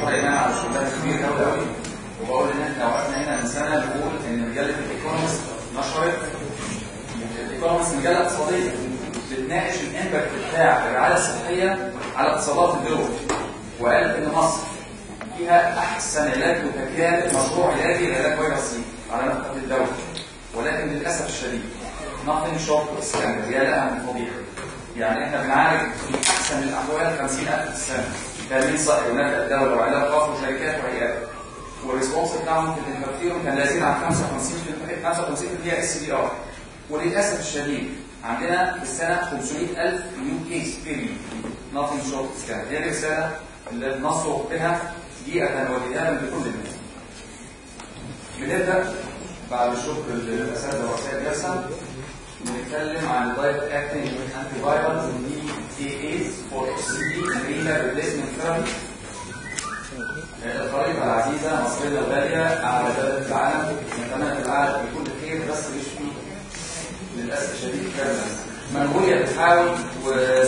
دكتور ايمان على شغلها كبير قوي قوي وبقول ان احنا وقفنا هنا من سنه نقول ان مجله الايكونومست نشرت الايكونومست مجله اقتصاديه بتناقش الامباكت بتاع الرعايه الصحيه على اقتصادات الدول وقال ان مصر فيها احسن علاج متكامل مشروع علاجي لعلاج فيروس سي على نفقه الدوله ولكن للاسف الشديد nothing short of scandal يا لها من فضيحه يعني احنا بنعالج في احسن الاحوال 50000 في السنه تامين صحي ونفع الدوله وعلاج خاص وشركات وهيئات والريسبونس بتاعهم في الانترفيرون كان لازم عن 55% 55% اس بي ار وللاسف الشديد عندنا في السنه 500000 نيو كيس بيريد nothing short of scandal دي الرساله اللي بنصر بها دقيقه وجدانا لكل الناس بنبدا بعد شكر الاساتذه ورؤساء الجلسه بنتكلم عن الدايت اكتنج انتي فايروس دي اي ايز فور اتش سي بي ريلا ريبليسمنت ثيرابي الخريطه العزيزه مصرنا الغاليه اعلى بلد في العالم نتمنى العالم بكل خير بس مش فيه للاسف الشديد كان منغوليا بتحاول و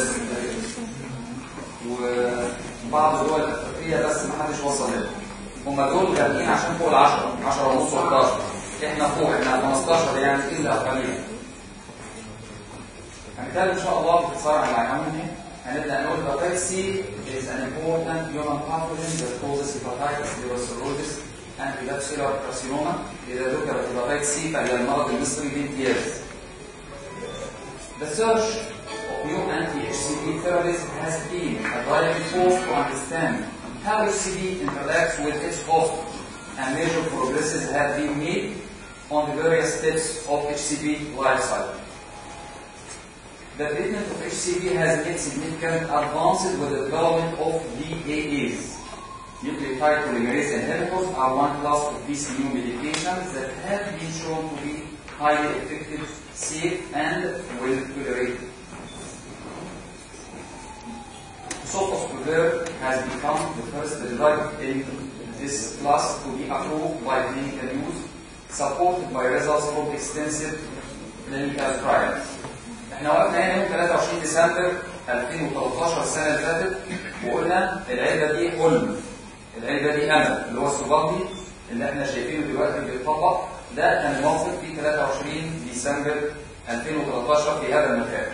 وبعض الدول الافريقيه بس ما حدش وصل لها هم دول غاليين عشان فوق ال 10 10 ونص و11 احنا فوق احنا 15 يعني الا قليلا هنتكلم ان شاء الله باختصار عن العناوين هنبدا نقول hepatitis C is an important human pathogen that causes hepatitis, liver cirrhosis, and hepatocellular carcinoma. إذا ذكر hepatitis C فهي المرض المصري بامتياز. The search of new anti-HCV therapies has been a driving force to understand how HCV interacts with its host, and major progresses have been made on the various steps of HCV life cycle. The treatment of HCV has made significant advances with the development of DAAs. Nucleotide polymerase inhibitors are one class of these new medications that have been shown to be highly effective, safe, and well tolerated. Sofosbuvir has become the first drug in this class to be approved by clinical use, supported by results from extensive clinical trials. احنا وقفنا هنا يوم 23 ديسمبر 2013 السنه اللي فاتت وقلنا العلبه دي حلم العلبه دي امل اللي هو السوباندي اللي احنا شايفينه دلوقتي بيتطبق ده كان موافق في 23 ديسمبر 2013 في هذا المكان.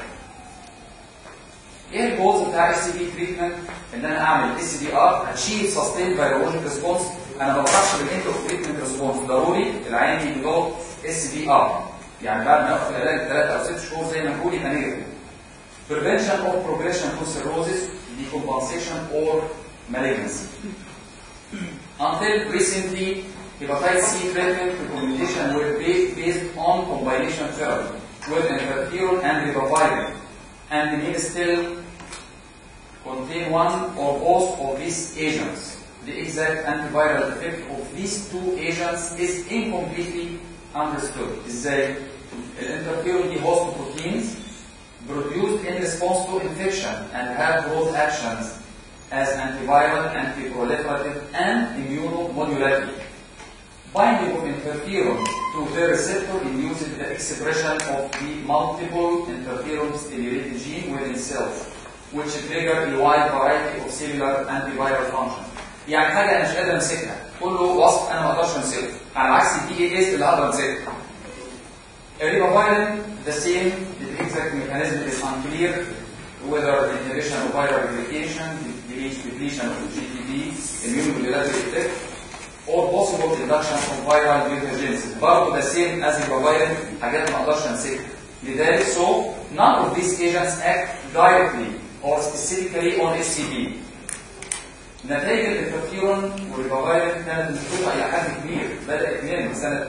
ايه الجولز بتاع اس بي تريتمنت؟ ان انا اعمل اس بي ار اتشيف سستين فيرولوجيك ريسبونس انا ما بطلعش بالاند اوف تريتمنت ريسبونس ضروري العين يديفلوب اس بي ار يعني بعد ما ياخد العلاج ثلاثة أو ست شهور زي ما نقول يبقى نيجاتيف. Prevention of progression to cirrhosis, decompensation or malignancy. Until recently, hepatitis C treatment recommendation were based on combination therapy with interferon and ribavirin, and may still contain one or both of these agents. The exact antiviral effect of these two agents is incompletely understood. ازاي؟ الانترفيرون دي host proteins produced in response to infection and have both actions as antiviral, antiproliferative, and immunomodulatory. Binding of interferon to the receptor induces the expression of the multiple interferon stimulated gene within cells, which trigger a wide variety of cellular antiviral functions. يعني حاجه انا مش قادر امسكها قول له وصف انا ما اقدرش امسكه على عكس الدي اي اس اللي اقدر امسكها الريبافايرين the same the exact mechanism is unclear whether the inhibition of viral replication depletion of GTP immunomodulatory effect or possible induction of viral mutagenesis برضه the same as الريبافايرين حاجات ما اقدرش امسكها لذلك so none of these agents act directly or specifically on HCP نتائج الانترفيرون والريبافايرين كانت مشروطه الى حد كبير بدات من سنه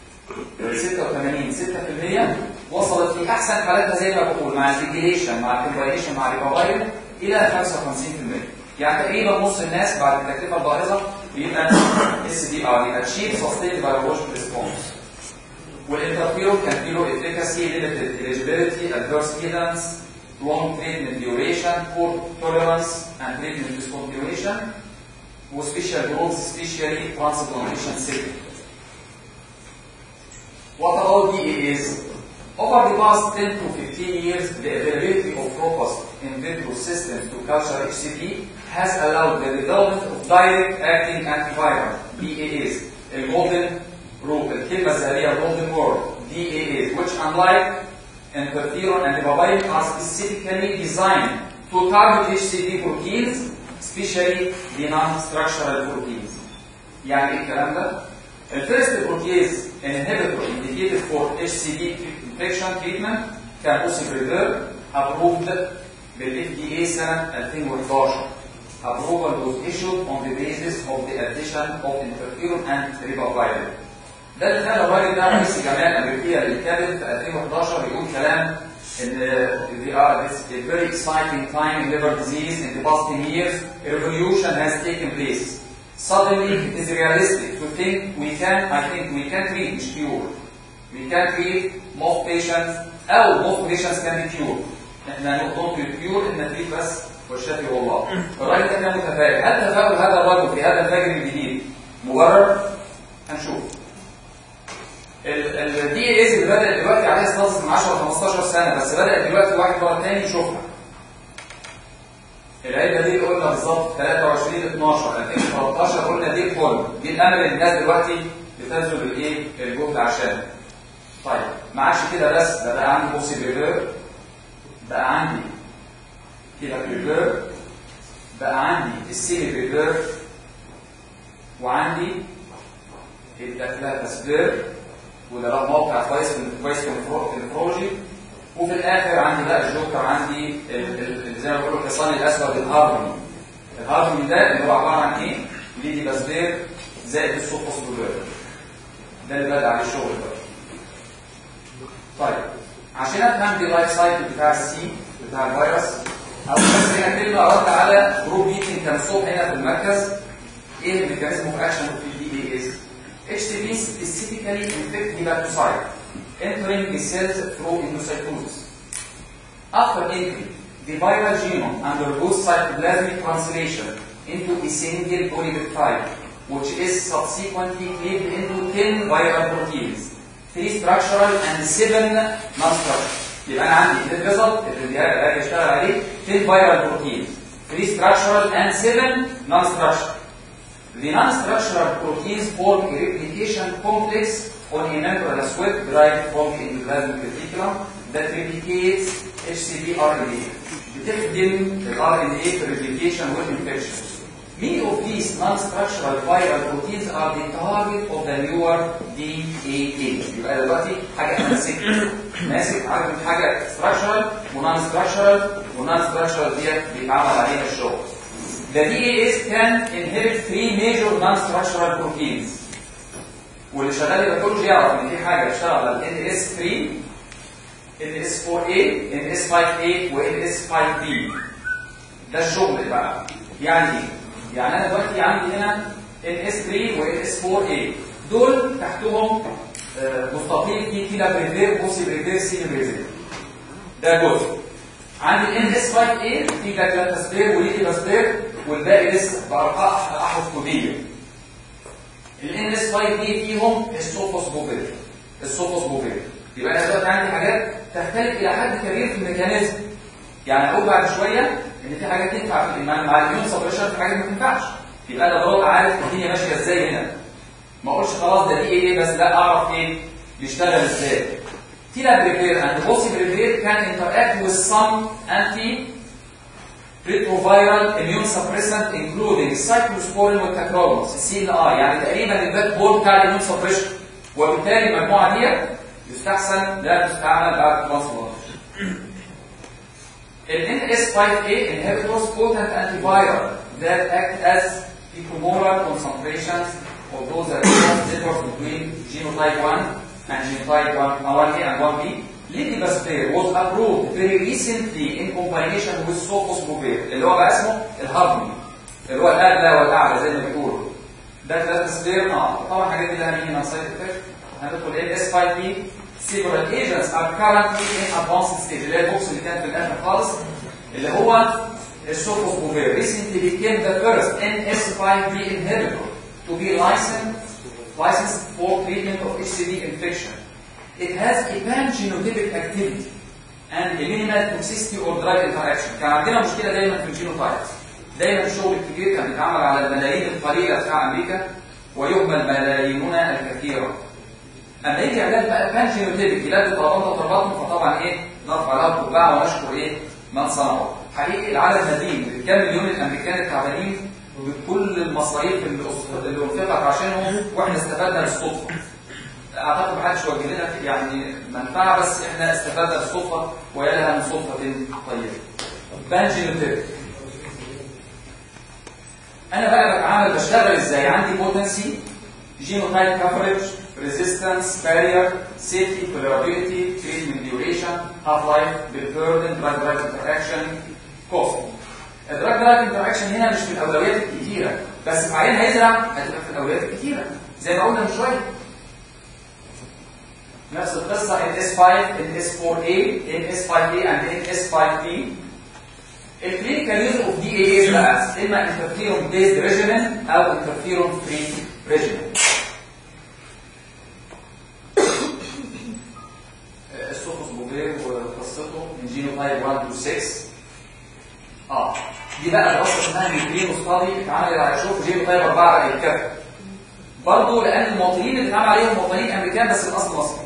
86 6% وصلت في احسن حالاتها زي ما بقول مع الفيجيليشن مع الكومباينيشن مع الريبافايرين الى 55% يعني تقريبا نص الناس بعد التكلفه الباهظه بيبقى اس دي ار يبقى تشيب سستين فيروجيك ريسبونس والانترفيرون كان له افيكاسي ليميتد eligibility adverse events long treatment duration, poor tolerance and treatment discontinuation, with special rules, especially transplantation setting. What about DAAs? Over the past 10 to 15 years, the availability of robust in vitro systems to culture HCV has allowed the development of direct acting antiviral DAAs الجولدن rule الكلمة الذهبية golden word DAAs which unlike interferon and papain are specifically designed to target HCV proteins especially the non-structural proteins يعني ايه الكلام ده؟ الفيرست بروتيز inhibitor indicated for HCV infection treatment كان اوسيبريفير approved بالاف دي اي سنه 2011 approval was issued on the basis of the addition of interferon and ribavirin ده اللي خلى الراجل ده رئيس الجمعيه الامريكيه للكبد في 2011 يقول كلام ان they are this a very exciting time in liver disease in the past 10 years a revolution has taken place suddenly it is realistic to think we can I think we can treat مش cure we can treat most patients او most patients can be cured احنا نقطة الكيور ان نتريد بس والشافي والله الراجل ده كان متفائل هل تفاؤل هذا الرجل في هذا الفجر الجديد مبرر؟ هنشوف الدي ايز اللي بدات دلوقتي عليها ستاتس من 10 15 سنه بس بدات دلوقتي واحد ورا الثاني يشوفها العده دي قلنا بالظبط 23 12 2013 قلنا دي الكل دي الامل اللي الناس دلوقتي بتبذل الايه الجهد عشان طيب ما عادش كده بس ده بقى عندي بوسي بريفير بقى عندي كده بريفير بقى عندي السيمي بريفير وعندي الداكلاتاسبير وده بقى موقع كويس كويس في النفرولوجي وفي الاخر عندي بقى الجوكر عندي اللي زي ما بقول الحصان الاسود الهارموني الهارموني ده اللي هو عباره عن ايه؟ ليدي باسبير زائد السوبوسبولير ده اللي بدا عليه الشغل بقى طيب عشان افهم دي اللايف سايكل بتاع السي بتاع الفيروس او بس هنا كلمه ارد على جروب ميتنج كان الصبح هنا في المركز ايه الميكانيزم اوف اكشن في الدي اي اس HTV specifically infect hepatocyte entering the cells through endocytosis. After entry, the viral genome undergoes cytoplasmic translation into a single polypeptide, which is subsequently cleaved into 10 viral proteins, 3 structural and 7 non-structural. يبقى انا عندي الريزلت اللي هاجي اشتغل عليه 10 viral proteins, 3 structural and 7 non-structural. The non-structural proteins form a replication complex on a membranous web derived from the endoplasmic reticulum that replicates HCV RNA. بتخدم ال RNA في replication with infection. Many of these non-structural viral proteins are the target of the newer DAA. يبقى دلوقتي حاجة أنا ماسك ماسك عارف حاجة structural ونون structural ونون structural ديت بيتعمل عليها الشغل. The DAS can inhibit three major non-structural proteins. واللي شغال الباثولوجي يعرف ان في حاجه بتشتغل على NS3 NS4A NS5A و NS5B ده الشغل بقى يعني ايه؟ يعني انا دلوقتي عندي هنا NS3 و NS4A دول تحتهم مستطيل في كيلا بريفير بوسي بريفير سي بريفير ده جزء عندي ان اس 5 a في جلاكتاسبير وليدي باسبير والباقي لسه بارقاء احرف كوديه الان اس 5 a فيهم السوفوس بوفير السوفوس بوفير يبقى انا دلوقتي عندي حاجات تختلف الى حد كبير في الميكانيزم يعني اقول بعد شويه ان في حاجات تنفع في الايمان مع اليوم سبريشن في حاجات ما تنفعش يبقى انا ضروري عارف الدنيا ماشيه ازاي هنا ما اقولش خلاص ده دي ايه بس لا اعرف ايه بيشتغل ازاي Tenofovir and Boceprevir can interact with some anti-retroviral immune suppressant including cyclosporin والتكرولوس السي ال ار يعني تقريبا الباك بول بتاع الاميون سبريشن وبالتالي المجموعه دي يستحسن لا تستعمل بعد ترانسبلانتيشن ال NS5A inhibitors potent antiviral that act as picomolar concentrations of those that differ between genotype 1 and genotype 1, 1A and 1B, Lidibasvir was approved very recently in combination with sofosbuvir اللي هو بقى اسمه الهارموني اللي هو الأدنى والأعلى زي ما بيقولوا ده كلاسبير اه طبعا الحاجات دي لها مين نصايح افكت هندخل ال اس 5 بي several agents are currently in advanced stage اللي هي البوكس اللي كانت في الاخر خالص اللي هو السوفوسبوفير recently became the first NS5B inhibitor to be licensed licensed for treatment of HCV infection. It has a pan-genotypic activity. and a minimal toxicity or drug interaction كان عندنا مشكله دايما في الجينوتايبس دايما الشغل الكبير كان بيتعمل على الملايين القليله بتاع امريكا ويهمل ملاييننا الكثيره اما يجي علاج بقى كان جينوتيبك علاج الطلبات وطلباتهم فطبعا ايه نرفع لها القبعه ونشكر ايه من صنعه حقيقي العدد مدين كام مليون الامريكان التعبانين بكل المصاريف اللي اللي انفقت عشانهم واحنا استفدنا بالصدفه اعتقد ما حدش وجه لنا يعني منفعه بس احنا استفدنا بالصدفه ويا لها من صدفه طيبه بان جينوتيبك انا بقى بتعامل بشتغل ازاي عندي بوتنسي جينوتايب كفرج ريزيستنس بارير سيفتي tolerability treatment duration half life bill burden drug drug interaction cost الدراج دراج انتراكشن هنا مش في الاولويات الكتيره بس في عيان هيزرع هتبقى في الاولويات الكتيره زي ما قلنا من شويه نفس القصه ان اس 5 ان اس 4 a ان اس 5 a and ان اس 5 b الكلينيكال يوز اوف دي اي اي بقى اما انترفيرون بيزد ريجيمن او انترفيرون فري ريجيمن السوفوس بوبير وقصته من جينوتايب 1 to 6 اه دي بقى دراسه اسمها نيوكلينو ستادي اتعملت على شوف جينوتايب 4 على الكف برضه لان المواطنين اللي اتعمل عليهم مواطنين امريكان بس الاصل مصري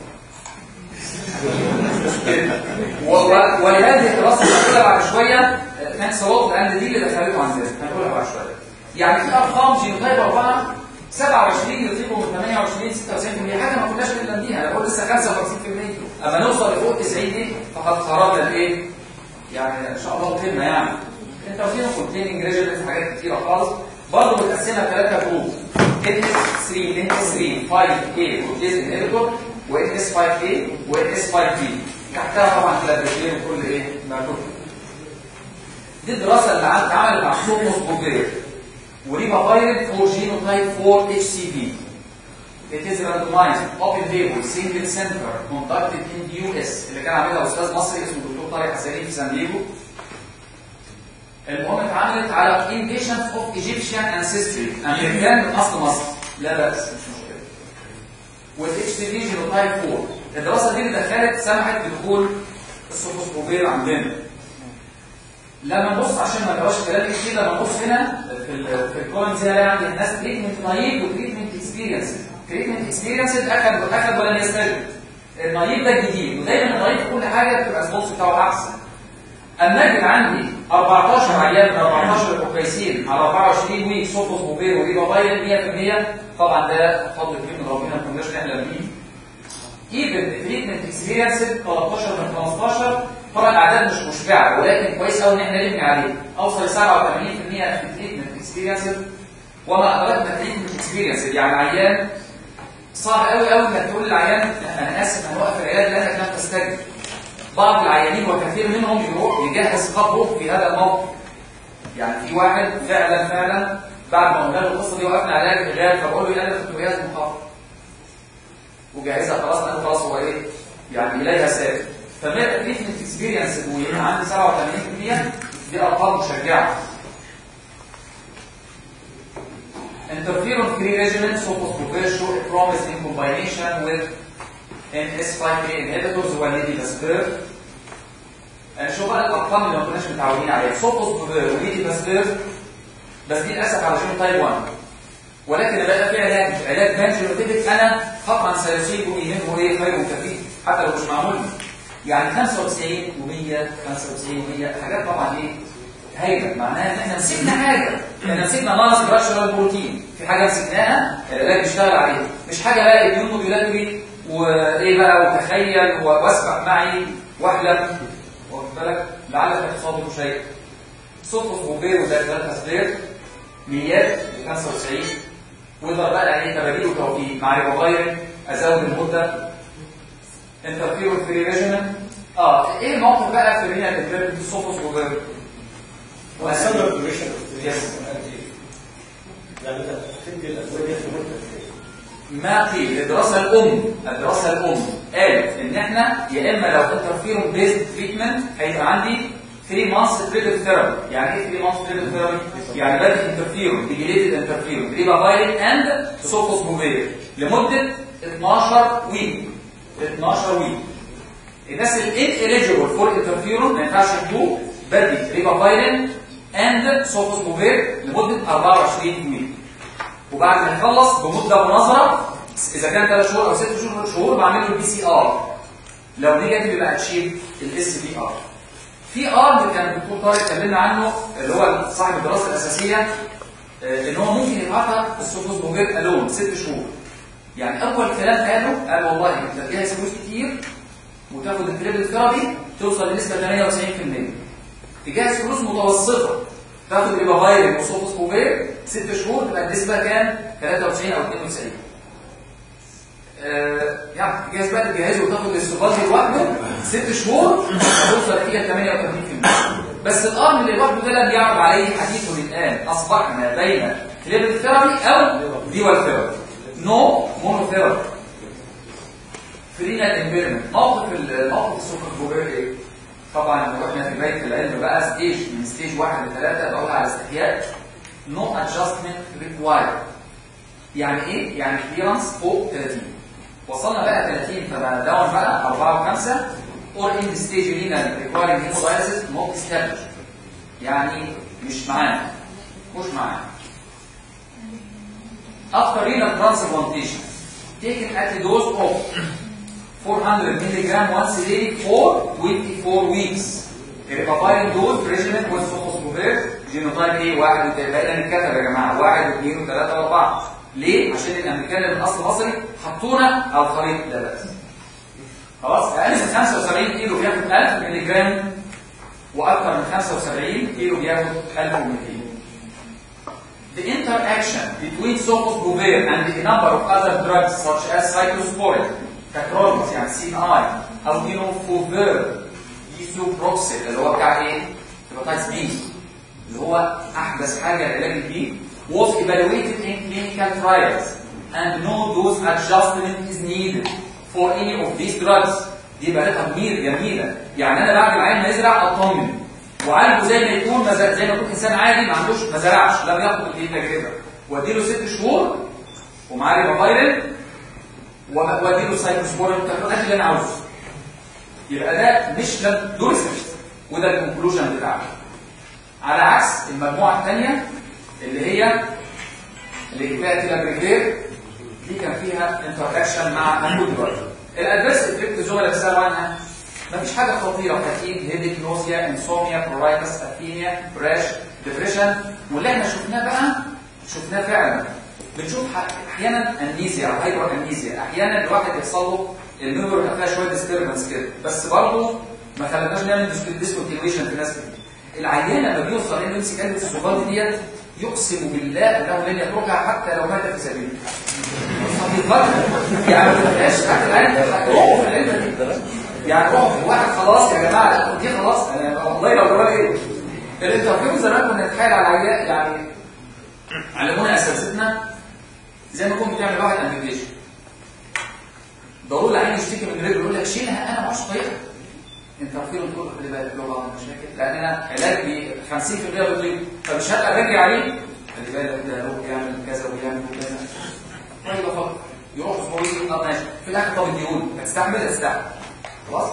ولهذه الدراسه هنقولها بعد شويه ثانكس لوت لان دي اللي دخلته عندنا هنقولها بعد شويه يعني في ارقام جينوتايب 4 27 يطيقوا من 28 96% حاجه ما كناش بنلاقيها انا بقول لسه 55% اما نوصل لفوق 90 دي فقد خرجنا الايه؟ يعني ان شاء الله قمه يعني انت وفيهم كونتيننج ريجنز حاجات كتيره خالص برضه متقسمه ثلاثه جروب ان اس 3 ان اس 3 5 a بروتيز انهبيتور وان اس 5 a وان اس 5 b تحتها طبعا كلابريتين وكل ايه مكتوب دي الدراسه اللي اتعملت مع سوموس بوبير وريبابايرد فور جينوتايب 4 اتش سي بي It is randomized, open label, single center, conducted in the US اللي كان عاملها استاذ مصري اسمه الدكتور طارق حسنين في سان دييغو. المهم اتعملت على in patients of Egyptian ancestry امريكان من اصل مصر. لا بأس مش مشكله. والاتش سي بي جينوتايب 4 الدراسه دي اللي دخلت سمحت بدخول السوفوسكوبير عندنا. لما نبص عشان ما نبقاش كلام كتير لما نبص هنا في ال في الكومنتس هنا عندي الناس تريتمنت نايب وتريتمنت اكسبيرينس تريتمنت اكسبيرينس اخذ اخذ ولم يستجب النايب ده جديد ودايما النايب في كل حاجه بتبقى الريسبونس بتاعه احسن اما اجد عندي 14 عيان من 14 يبقوا كويسين على 24 ويك سوفوس موبيل وريبا بايل 100% طبعا ده فضل كبير من ربنا ما كناش نحلم بيه ايفن تريتمنت اكسبيرينس 13 من 15 طبعا الاعداد مش مشبعه ولكن كويس قوي ان احنا نبني عليه اوصل ل 87% في التريتمنت اكسبيرينس وما ادركنا تريتمنت اكسبيرينس يعني عيان صعب قوي قوي انك تقول للعيان انا اسف هنوقف العلاج لانك لم تستجب بعض العيانين وكثير منهم يروح يجهز قبره في هذا الموقف يعني في واحد فعلا فعلا بعد ما قلنا له القصه دي وقفنا علاج الغاز فبقول له انا كنت جاهز المقابر وجاهزها خلاص انا خلاص هو ايه يعني اليها سابق فبقى التريتمنت اكسبيرينس ويبقى عندي 87% دي ارقام مشجعه interferon free regimen supposed to bear show a promise in combination with NS5A inhibitors والليدي باسبير شوف بقى الارقام اللي ما كناش متعودين عليها supposed to bear وليدي باسبير بس دي للاسف على جين تايب 1 ولكن بقى في علاج علاج بانجينوتيبك انا قطعا سيصيب منه ايه خير كثير حتى لو مش معمول يعني 95 و100 95 و100 حاجات طبعا ايه هايله معناها ان احنا مسكنا حاجه احنا مسكنا ناقص جراشرال بروتين في حاجه مسكناها العلاج بيشتغل عليها مش حاجه بقى اليوموديولاتوري وايه بقى وتخيل واسبح معي واحلم واخد بالك لعلك تصادف شيء صوت بوبير وده ثلاثة سبير ميات 95 ويقدر بقى عليه تباديل وتوفيق مع ريبوفايرين ازود المده انترفيرون فري ريجيمن اه ايه الموقف بقى في رينا الانترفيرون صوت بوبير وأسبب الدوريشن يس يعني انت بتدي الادويه دي في مده ما قيل الدراسه الام الدراسه الام قالت ان احنا يا اما لو انترفيرون بيزد تريتمنت هيبقى عندي 3 مانثs تريبل ثيرابي يعني ايه 3 مانثs تريبل ثيرابي يعني بدي انترفيرون ديجيليتد انترفيرون ريبافايرين اند سوفوس موفير لمده 12 ويك 12 ويك الناس اللي ineligible for interferon ما ينفعش ياخدوه بدي ريبافايرين اند سوفوسبوفير لمده 24 يوم وبعد ما يخلص بمده مناظره اذا كان 3 شهور او 6 شهور شهور بعمل له البي سي ار لو نيجاتيف يبقى هتشيل الاس بي ار في ار اللي كان الدكتور طارق اتكلمنا عنه اللي هو صاحب الدراسه الاساسيه آه، ان هو ممكن يبعتها السوفوسبوفير الون 6 شهور يعني اول كلام قاله قال والله انت تجهز فلوس كتير وتاخد التريبل ثيرابي توصل لنسبه 98% تجهز فلوس متوسطه تاخد ريبافايرين وسوفوسبوفير 6 شهور تبقى النسبه كام 93 او 92 آه، يعني تجهز بقى تجهزه وتاخد الاستفاضه لوحده ست شهور هتوصل نتيجه 38% بس الارم اللي لوحده ده لم يعرض عليه حديثه الان اصبحنا بين كليبل ثيرابي او ديوال ثيرابي نو مونو ثيرابي فرينا امبيرمنت موقف ال- موقف السوبر بوبير ايه؟ طبعا لو احنا في بيت العلم بقى ستيج من ستيج واحد لثلاثه بقول على استحياء نو ادجستمنت ريكوايرد يعني ايه؟ يعني كليرنس فوق 30 وصلنا بقى 30 فبقى داون بقى 4 و5 اور ان ستيج لينا ريكوايرنج هيمودايليسيس نوت استابلش يعني مش معانا مش معانا after renal transplantation taken at a dose of 400 milligram once a day for 24 weeks الريباباين دول ريجيمنت والسوفوسبوفير جينوتايب ايه واحد وثلاثة بقينا نتكتب يا جماعة واحد واثنين وثلاثة واربعة ليه؟ عشان الامريكان اللي من اصل مصري حطونا على الخريطة ده بس خلاص اقل من 75 كيلو بياخد 1000 مللي جرام واكثر من 75 كيلو بياخد 1200 The interaction between sofosbuvir and a number of other drugs such as cyclosporin, tacrolimus يعني CNI أو tenofovir disoproxil اللي هو بتاع ايه؟ هيباتايتس بي اللي هو أحدث حاجة علاج البي was evaluated in clinical trials and no dose adjustment is needed for any of these drugs دي بقى لها ضمير جميلة يعني أنا بعد العين ما يزرع أطمن وعالجه زي ما يكون مز- زي ما يكون انسان عادي ما عندوش ما زرعش لم يخطب دي تجربه واديله ست شهور ومعاه ريبافايرين واديله سايكوسبورين والتكرار اللي انا عاوزه يبقى ده مش لم دورست وده الكونكلوجن بتاعه على عكس المجموعه الثانيه اللي هي اللي فيها تيلابريفير دي كان فيها انتراكشن مع انجود دراج الادفيرس افكت الزملاء بيسالوا عنها مفيش حاجه خطيره فاتيج هيديك نوزيا انسوميا برورايتس اثينيا براش ديبريشن واللي احنا شفناه بقى شفناه فعلا بنشوف ح- احيانا انيزيا او هايبر انيزيا احيانا الواحد يحصل له الميموري يبقى فيها شويه ديستربنس كده بس برضه ما خليناش نعمل ديسكونتينيويشن في ناس كده العيان لما بيوصل انه يمسك علبه السوبر ديت يقسم بالله انه لن يتركها حتى لو مات في سبيله حقيقة يعني ما تبقاش تحت العلم روحوا في العلبه دي يعني روحوا واحد خلاص يا جماعه دي خلاص انا والله لو جرى ايه الانترفيو زمان كنا نتحايل على العيال يعني علمونا اساتذتنا زي ما كنت بتعمل واحد امبيكيشن ضروري العين يشتكي من رجله يقول لك شيلها انا ما اعرفش طريقها انترفيو تقول له خلي بالك له بعض المشاكل لان انا علاج ب 50% بطيء فمش هبقى باجي عليه خلي بالك ده هو بيعمل كذا وبيعمل كذا طيب افكر يروح اسبوعين طب ماشي في الاخر طب اديهولي هتستحمل هتستحمل خلاص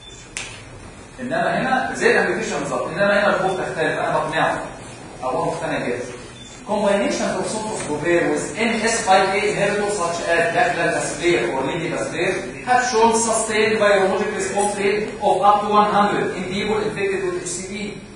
انما هنا زي الابلكيشن بالظبط انما هنا الخوف تختلف انا بقنعه او هو مقتنع جاهز Combination of sofosbuvir with NS5A inhibitors such as daclazasvir or lidivasvir have shown sustained virologic response rate of up to 100 in people infected with HCV.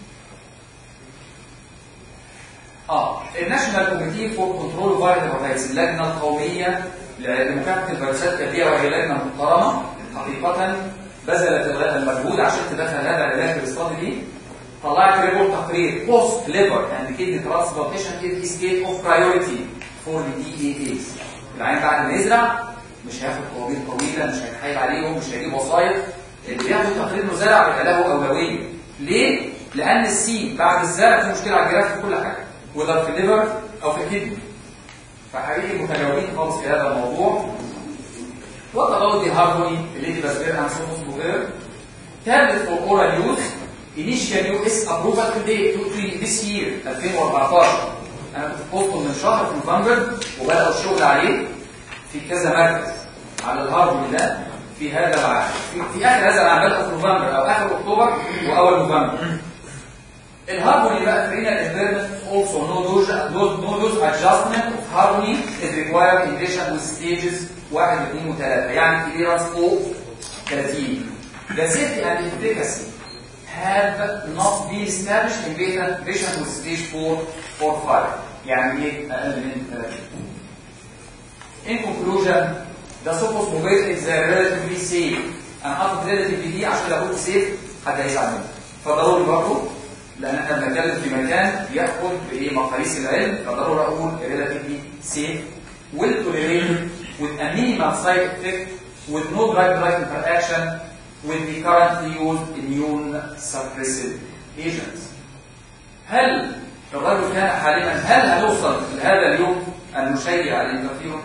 اه الناشونال كوميتي فور كنترول فايرال هيباتايتس اللجنه القوميه لمكافحه الفيروسات الكبيره وهي لجنه محترمه حقيقه بذلت المجهود عشان تدخل هذا العلاج في الاستادي دي طلعت ريبورت تقرير بوست ليفر اند كيدني ترانسبلانتيشن از ستيت اوف برايورتي فور دي اي ايز العين بعد ما يزرع مش هياخد طوابير طويله مش هيتحايل عليهم مش هيجيب وصايف اللي بياخد تقرير انه زرع بيبقى له اولويه ليه؟ لان السي بعد الزرع في مشكله على الجراف في كل حاجه وده في الليفر او في الكدني فحقيقي متجاوبين خالص في هذا الموضوع What about the harmony, Elidivasvir and Sofosbuvir? Tablet for oral use, initial US approval today to to this year 2014 انا كنت في بوسطن من شهر في نوفمبر وبداوا الشغل عليه في كذا مركز على الهارموني ده في هذا العام في, في اخر هذا العام بدأ في نوفمبر او اخر اكتوبر واول نوفمبر الهارموني بقى فرينا الانفيرمنت also no dose no, no dose adjustment of harmony is required in patient with stages 1 و2 و3 يعني clearance فوق 30 The safety and efficacy have not been established in patient patient with stage 4 or 5 يعني ايه اقل من 30 In conclusion, the Sophos mobile is a relatively safe. انا حاطط relatively دي عشان لو قلت safe حد هيزعل مني. فضروري برضه لان احنا بنتكلم في مكان ياخد بايه مقاييس العلم فضروري اقول relatively safe well tolerated with a minimal side effect with no drug-drug interaction with the currently used immune suppressive agents. هل الرجل كان حالما هل هنوصل لهذا اليوم ان نشيع الانترفيرون؟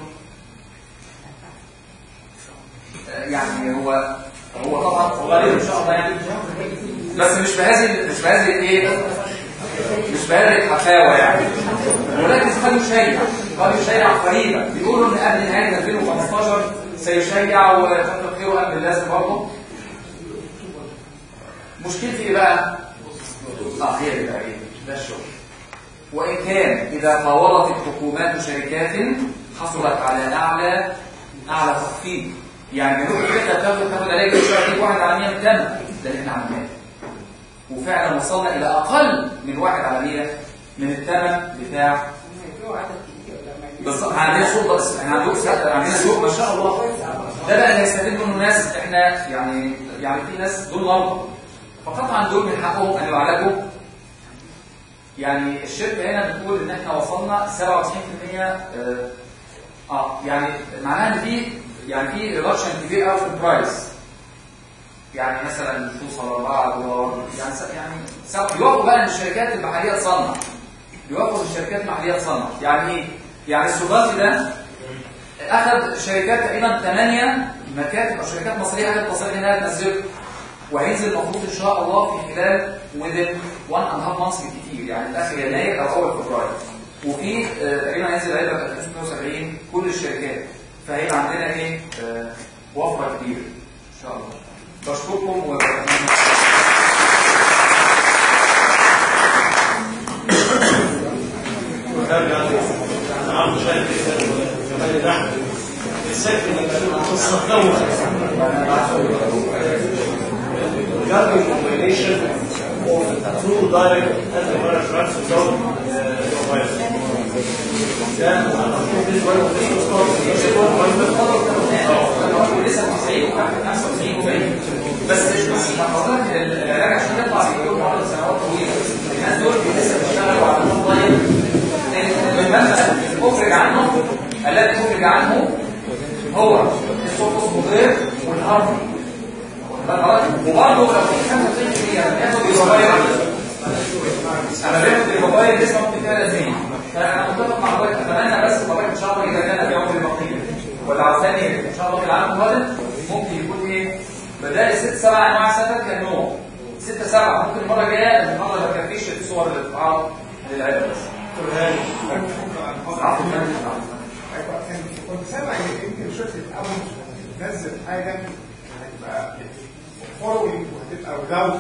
يعني هو هو طبعا غالبا ان شاء الله يعني بس مش بهذه مش بهذه الايه مش بهذه الحفاوه يعني ولكن قد يشيع قد يشيع قريبا بيقولوا ان قبل نهايه 2015 سيشيع وكتر خيره قبل اللازم برضه مشكلتي ايه بقى؟ اه هي دي بقى ايه؟ ده الشغل وان كان اذا فاوضت الحكومات شركات حصلت على اعلى اعلى تخفيض يعني جنوب افريقيا تاخد تاخد علاج الشرعي واحد على 100 من الدم ده اللي احنا عملناه وفعلا وصلنا الى اقل من واحد على 100 من الثمن بتاع بالظبط عندنا سوق بس احنا عندنا عندنا سوق ما شاء الله ده بقى اللي هيستفيد منه الناس احنا يعني يعني في ناس دول مرضى فقطعا دول من حقهم ان يعالجوا يعني الشركه هنا بتقول ان احنا وصلنا 97% اه, آه يعني معناها ان في يعني في ريدكشن كبير قوي في البرايس يعني مثلا توصل 4 دولار يعني س- يعني س- يوافقوا بقى ان الشركات المحليه تصنع يوافقوا ان الشركات المحليه تصنع يعني ايه؟ يعني السوداني ده اخذ شركات تقريبا 8 مكاتب او شركات مصريه اخذت تصريح انها تنزله وهينزل المفروض ان شاء الله في خلال within 1 and a half months بالكتير يعني في اخر يناير او اول فبراير وفي آه، تقريبا هينزل علبه ب 2670 كل الشركات فهيبقى عندنا ايه آه، وفره كبيره ان شاء الله بشكركم و عم شايف كمان دعم السكن القصه تدور regarding combination of two direct antiviral drugs without uh, your virus. ده بالنسبه له لسه 90 95 وباين بس بس حضرتك العلاج عشان يطلع بيكون بعد سنوات طويله الناس دول لسه بيشتغلوا على الاونلاين بالمنفى المخرج عنه الذي أخرج عنه هو السوفوس مضير والهارمي وبرضه لو في 95% بياخد الموبايل انا باخد الموبايل لسه ممكن فيها لازمين فانا متفق مع حضرتك اتمنى بس حضرتك ان شاء الله اذا كان في عمر البقيه ولا عاوزاني ان شاء الله في العام القادم ممكن يكون ايه بدل ست سبع انواع سكت كان نوع ستة سبعة ممكن المرة الجاية المرة ما تكفيش الصور اللي بتتعرض للعيادة بس. عفوا كنت سامع ان يمكن شركه ابل تنزل حاجه هتبقى فولوينج وهتبقى without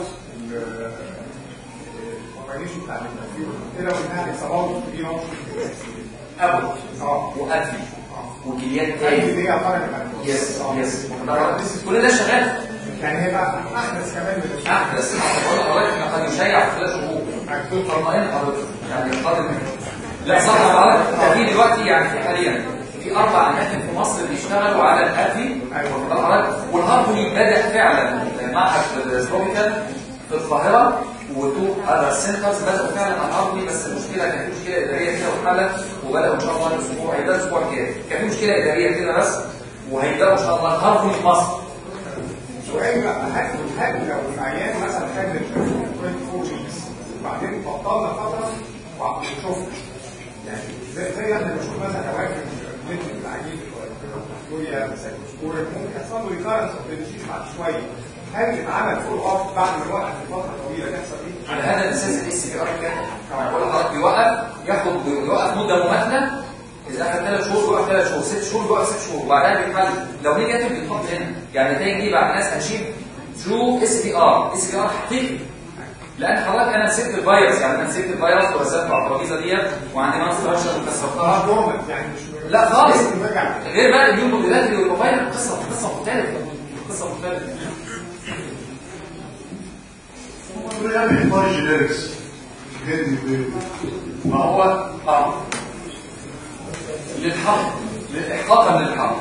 الكومبينيشن بتاع الانترفيو كده وانها اصابات دي نوع أبو اه وأدفي وكليات دي تاني هي حركه يس يس كل ده شغال يعني هيبقى احدث كمان من الشركه أحدث بقول لحضرتك إن قد يشيع في خلال شهور طمئن حضرتك يعني القادم لا صح حضرتك ده في دلوقتي يعني في حاليا في اربع اماكن في مصر بيشتغلوا على الادفي والهارموني بدا فعلا معهد التروبيكال في القاهره وتو اذر سنترز بداوا فعلا على الهارموني بس المشكله كانت في مشكله اداريه كده واتحلت وبداوا ان شاء الله الاسبوع هيبدا الاسبوع الجاي كان في مشكله اداريه كده بس وهيبداوا ان شاء الله الهارموني في مصر سؤال بقى هل هل لو العيان مثلا خد ال 24 ويكس وبعدين بطلنا فتره وشفنا يعني زي زي احنا بنشوف مثلا اماكن مثل العجيب الكتوريا سايكوسكوريا ممكن يحصل له ريكارنس اوف بعد شويه هل اتعمل فول اوف بعد ما الوقت فتره طويله تحصل ايه؟ على هذا الاساس الاس بي ار كان كما بقول لحضرتك بيوقف ياخد بيوقف مده مماثله اذا اخذ ثلاث شهور بيقعد ثلاث شهور ست شهور بيقعد ست شهور وبعدها بيتحل لو نيجاتيف بيتحط هنا يعني النتائج دي بعد ناس هتشيل ترو اس دي ار اس دي ار حقيقي لان حضرتك انا مسكت الفيروس يعني انا مسكت الفيروس ورسمته على الترابيزه ديت وعندي ناس ستراكشر اه وكسرتها دورمنت يعني مش لا خالص رجع غير بقى اليوم موديلات والموبايل قصه قصه مختلفه قصه مختلفه تقول يعني اختار جينيركس ما هو اه للحرب للاحقاقا للحرب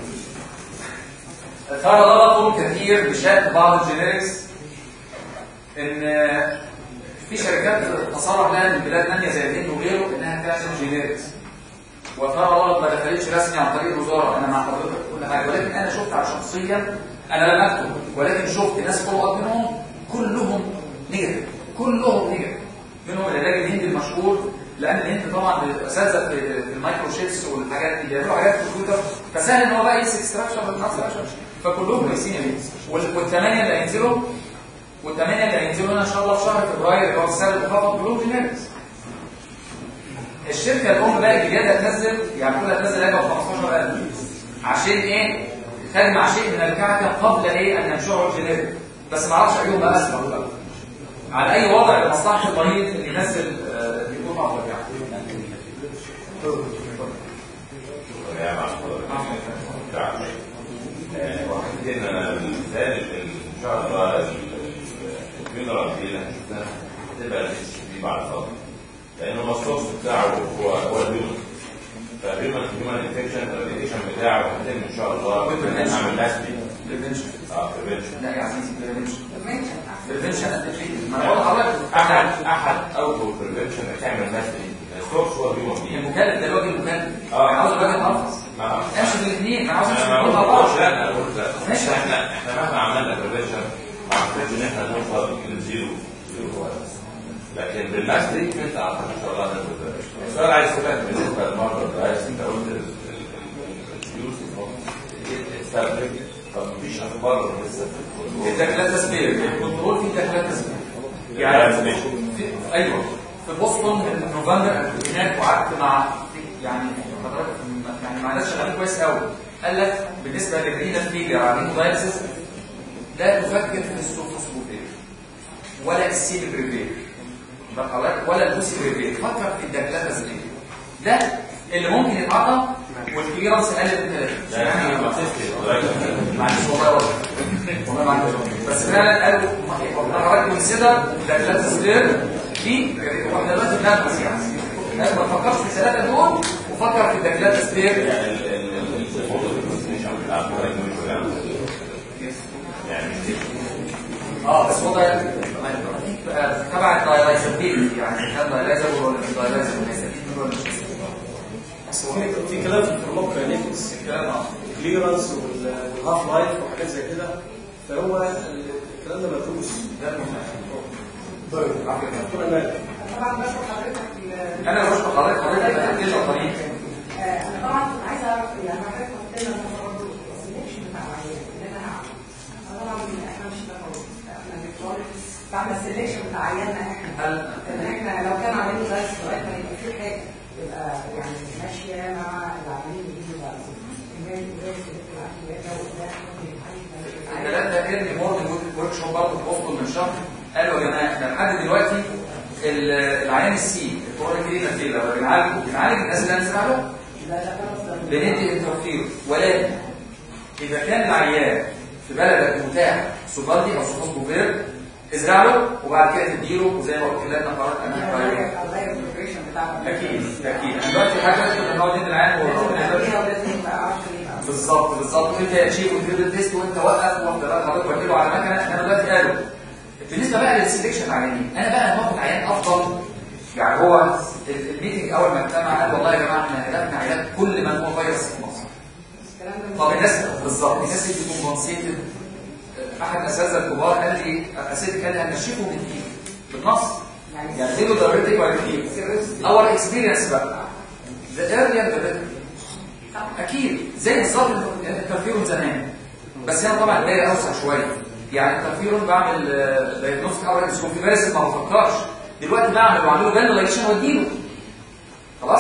ترى ضغط كثير بشأن بعض الجينيركس ان في شركات تصرح لها من بلاد ثانيه زي الهند وغيره انها تعمل جينيركس وترى ضغط ما دخلتش رسمي عن طريق الوزاره انا مع حضرتك كل حاجه ولكن انا شفت على شخصيا انا لم اكتب ولكن شفت ناس فولو اب منهم كلهم نيجاتيف كلهم نيجاتيف منهم العلاج الهندي المشهور لان الهند طبعا اساتذه في في المايكرو شيبس والحاجات دي بيعملوا حاجات في الكمبيوتر فسهل ان هو بقى يمسك ستراكشر والستراكشر فكلهم كويسين يا بيه والثمانيه اللي هينزلوا والثمانيه اللي هينزلوا لنا ان شاء الله في شهر فبراير اللي هو السنه اللي فاتت كلهم جينيركس الشركه الام بقى الجديده هتنزل يعني كلها هتنزل هيبقى ب 15000 عشان ايه؟ تجمع شيء من الكعكه قبل ايه ان ينشره الجينيرك بس ما اعرفش ايهم بقى اسمه بقى على اي وضع لمصلحه المريض اللي ينزل آه، يكون افضل يعني يا معقول واحد هنا بالمثال ان شاء الله الفينرال دي اللي هنشوفها هتبقى الاس دي بعد فتره لانه السورس بتاعه هو هو الهيومن فالهيومن هيومن انفكشن الريديشن بتاعه هيتم ان شاء الله نعمل ناسبي بريفنشن اه بريفنشن لا يا عزيزي بريفنشن بريفنشن اند تريتمنت ما انا بقول لحضرتك احد احد اوجه البريفنشن هتعمل ناسبي السورس هو الهيومن بي المكلف ده الراجل المكلف آه. انا عاوز الراجل محافظ اه امشي بالاثنين انا عاوز امشي انا ما بالاثنين مع بقولش بعض لا انا بقول لا ماشي. احنا احنا مهما عملنا بريفنشن ما اعتقدش ان احنا نوصل لزيرو زيرو كويس لكن بالناس دي انت اعتقد ان شاء الله هنقدر السؤال عايز اسالك بالنسبه للمرضى ده عايز انت قلت ال- ال- الفلوس استخدم طب مفيش اخبار لسه في الدخلات تسبير الكنترول في دخلات تسبير يعني يعني في ايوه في بوسطن من نوفمبر كنت هناك وقعدت مع يعني حضرتك يعني مع ناس شغالين كويس قوي قال لك بالنسبه للرينا فيلير على الدايلسيس لا تفكر في السوفوسبوتير ولا السيل بريفير ولا البوسي بريفير فكر في الدخلات تسبير ده اللي ممكن يتعاطى والكليرنس اقل من 30 يعني ما تسكت معلش والله والله والله ما عندي بس فعلا قالوا حضرتك كونسيدر ده لا تسلير في واحنا دلوقتي بنبحث يعني لازم ما تفكرش في الثلاثه دول وفكر في الدكلات تسلير يعني ال- ال- ال- الفوتو برزنتيشن بتاع الفرق مش يعني يعني مش اه بس وضع تبع الدايلايزابيلتي يعني كان دايلايزابل ولا مش دايلايزابل ولا مش بس هو في في كلام في الفارماكوكاينيتكس الكلام اه كليرنس والهاف لايف وحاجات زي كده فهو الكلام ده مدروس ده المهم طيب دكتور امان طبعا بشكر حضرتك ال- انا بشكر حضرتك حضرتك فتحت لي الطريق آه، انا طبعا كنت عايزه اعرف يعني حضرتك قلت لنا ان هو برضه السلكشن بتاع العيان اللي انا هعمل انا طبعا احنا مش بنقول احنا بنقول بعمل السلكشن بتاع عيالنا احنا هل ان احنا لو كان عاملين بس لغايه ما يبقى في حاجه يبقى يعني ماشيه مع العاملين اللي بيجوا بعد الكلام ده كان مورد ورك شوب برضه في بوسطن من شهر قالوا يا جماعه احنا لحد دلوقتي ال- العيان السي الكورنيكلينا فيلر بنعالجه بنعالج الناس اللي هنزرع له بندي انترفير ولكن اذا كان العيان في بلدك متاح سوبالدي او سوبال كوفير ازرع له وبعد كده تديله وزي ما قلت لك قررت انا اكيد اكيد انا دلوقتي حاجه ان هو ندي العيان وربنا بالظبط بالظبط وانت يا شيخ وتجيب التيست وانت وقف وانت بقى حضرتك وديله على مكنه انا دلوقتي قالوا بالنسبه بقى للسلكشن العيانين انا بقى لما باخد عيان افضل يعني هو ال- الميتنج اول ما اجتمع قال والله يا جماعه احنا هدفنا علاج كل من هو فيروس في مصر طب الناس بالظبط الناس اللي بتكون كومبنسيتد احد الاساتذه الكبار قال لي اساتذه قال لي هنشفه من دي بالنص يعني اديله دايركتيك واديله اور اكسبيرينس بقى ذا ايرلير ذا بيتر اكيد زي بالظبط الترفيرون زمان بس هنا طبعا دايره اوسع شويه يعني الترفيرون بعمل دايجنوستيك اورنس كونفيرس ما بفكرش دلوقتي بعمل واعمله جنرالايزيشن واديله خلاص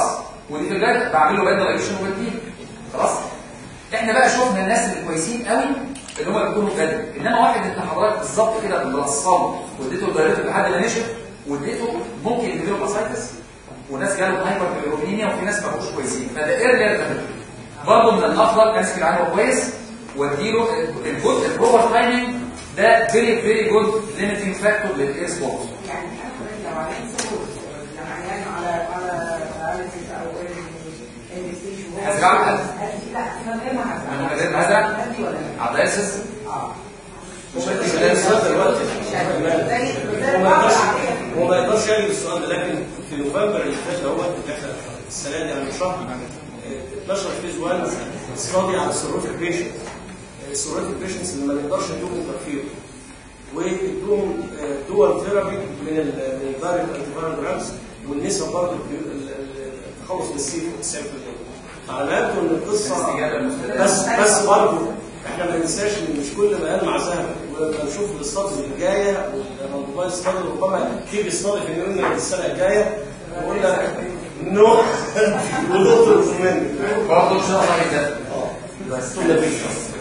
ودي في البدايه بعمل له باند دايليشن وبديله خلاص احنا بقى شفنا الناس الكويسين قوي اللي هم بيكونوا بجد انما واحد انت حضرتك بالظبط كده بالرصام واديته دايرته لحد ما نشف واديته ممكن يجيله باسايتس وناس جاله هايبر بيروبينيا وفي ناس ما بقوش كويسين فده ايرلير برضه من الافضل كان اسكت عنه كويس واديله الجزء البروبر تايمنج ده فيري فيري جود ليميتنج فاكتور للاير سبورت يعني حضرتك لو عيان سبورت لو عيان على على dialysis او NBC وهو- هزرعه قلب. لا من غير ما هزرعه. من غير ما هزرع؟ هدي ولا لا؟ على الدايلسيس اه مش هدي السؤال دلوقتي زي زي هو ما بعض يقدرش العقلية. هو ما يقدرش يعمل السؤال ده لكن في نوفمبر اللي فات دوت اللي احنا السنه دي يعني شهر اه، 12 فيز 1 ستادي على السيروتيك بيشنت السيروتيك بيشنتس اللي ما نقدرش ندوهم انترفير وادوهم اه، دول ثيرابي من ال- من الدايركت انتي فايرال دراجز والنسبه برضه ال- ال- التخلص من السيف 90% على ما يبدو ان القصه الاستجابه المستدامه بس بس برضه احنا ما ننساش ان مش كل ما قال مع ذهب ولما نشوف الاستادز اللي جايه والموبايل ستادي ربما تيجي استادي في نيويورك السنه الجايه ويقول لك نو ودكتور مني برضه ان شاء الله يبدا بس كل فيش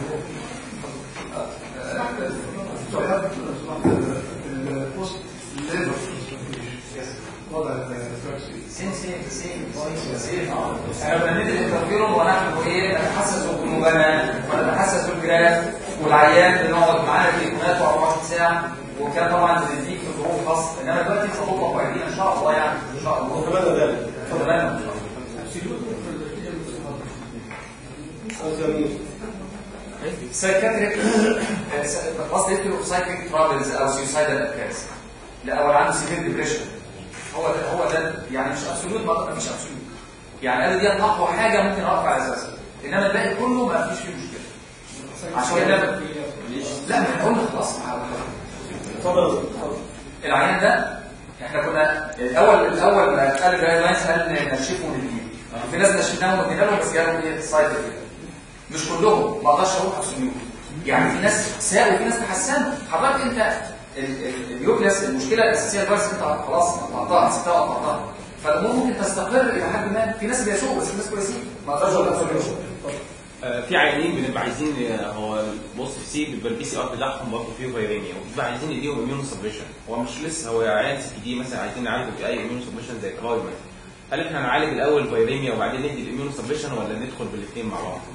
البوست ليبر وضع الفاكسين سين سين سين سين اه احنا بندي الانترفيرون ونحن ايه نتحسس بالمباناه ونتحسس بالجراف والعيان بنقعد معاه في ايقونات 24 ساعه وكان طبعا بنديك في ظروف خاصه انما دلوقتي خطوه كويسين ان شاء الله يعني ان شاء الله وكمان ذلك تمام سايكاتريك قصدي يكتب سايكيك ترابلز او سيوسايدال اتاكس لا او عنده سيفير ديبريشن هو ده هو ده يعني مش ابسولوت ما مفيش ابسولوت يعني قال دي اقوى حاجه ممكن اوقف على اساسها انما الباقي كله ما فيش فيه مشكله عشان كده لا ما احنا قلنا خلاص اتفضل اتفضل العيان ده احنا كنا الاول الاول ما اتقال الجايد لاينز قال نشفه ونديه في ناس نشفناهم وادينا لهم بس جالهم ايه سايد افكت مش كلهم ما اقدرش اقول ابسوليوت يعني في ناس ساءوا وفي ناس تحسنوا حضرتك انت ال- ال- اليوكلس المشكله الاساسيه الفيروس انت خلاص قطعتها سبتها وقطعتها فالامور ممكن تستقر الى حد ما في ناس بيسوقوا بس في ناس كويسين ما اقدرش اقول ابسوليوت آه، في عيانين بنبقى عايزين آه، هو بص في سي بيبقى البي سي ار بتاعهم برضه فيه فيريميا وبنبقى عايزين نديهم اميون سبريشن هو مش لسه هو عيان سي دي مثلا عايزين نعالجه باي اميون سبريشن زي كراي مثلا هل احنا نعالج الاول فيريميا وبعدين ندي الاميون سبريشن ولا ندخل بالاثنين مع بعض؟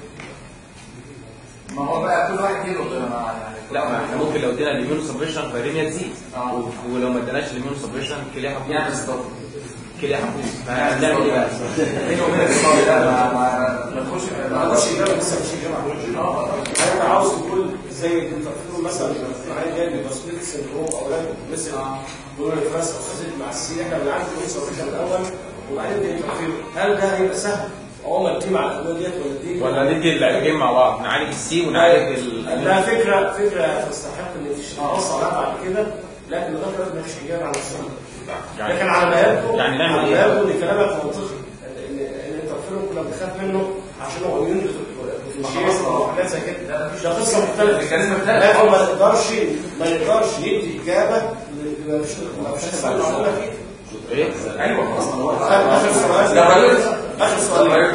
ما هو بقى كل واحد له طريقة يعني لا ما احنا ممكن لو ادينا الاميون سبريشن فيريميا تزيد آه. و- ولو ما اديناش الاميون سبريشن كليه يعني هتبوظ بالظبط كليه هتبوظ فهنعمل ايه بقى؟ بيني وبينك الصبر ده ما ما ما تخش ما اقدرش اجابه لسه مش اجابه انا عاوز تقول زي الانترفيرون مثلا عين جاي بسبيك سندروم او لا مثل دور الفراس او خزيت مع السي احنا بنعالج الانسرفيشن الاول وبعدين دي الانترفيرون هل ده هيبقى سهل؟ او ما دي مع الادويه ديت ولا دي ولا ندي العلاجين مع بعض نعالج السي ونعالج ال ده فكره فكره تستحق ان تشتغل عليها بعد كده لكن لغايه دلوقتي مفيش اجابه على السؤال ده لكن على ما يبدو يعني نعمل على إيه؟ ما يبدو ان كلامك منطقي ان إن الانترفيرون كنا بنخاف منه عشان هو اميون وحاجات زي كده ده قصه مختلفه ميكانيزم مختلف. لكن ما نقدرش ما نقدرش ندي اجابه ل- ل- مش مش هسأل الأسئلة فيه. ايه؟ ايوه خلاص اخر سؤال ده راجل اخر سؤال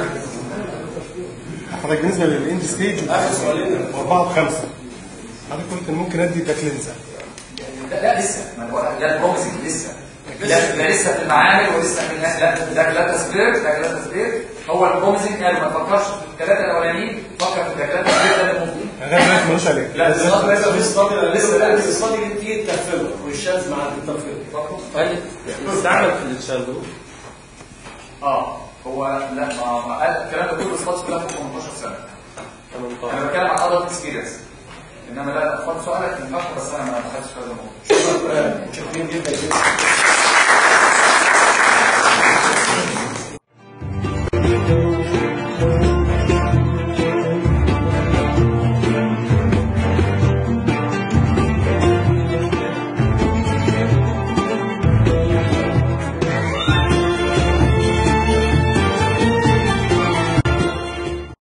حضرتك بالنسبه للاند ستيج اخر سؤالين أربعة وخمسة حضرتك قلت إن ممكن أدي باكلينزا لا لا لسه ما أنا بقول لك، ده بروميسنج لسه لا ده لسه في المعامل ولسه في الناس لا ده لا تسبير ده لا تسبير هو البروميسنج قالوا ما تفكرش في الثلاثه الاولانيين فكر في الثلاثه الثلاثه ده ممكن لغاية دلوقتي ملوش عليك لا بالظبط لسه الاستادي لسه لا لسه الاستادي دي تكفله والشاذ مع التكفله هل استعمل في الشلو اه هو لا ما ما قال الكلام ده كله اصبات كلها فوق 18 سنه انا بتكلم عن ادلت اكسبيرينس انما لا لا خد سؤالك من اخر بس انا ما دخلتش في هذا الموضوع شكرا جدا جدا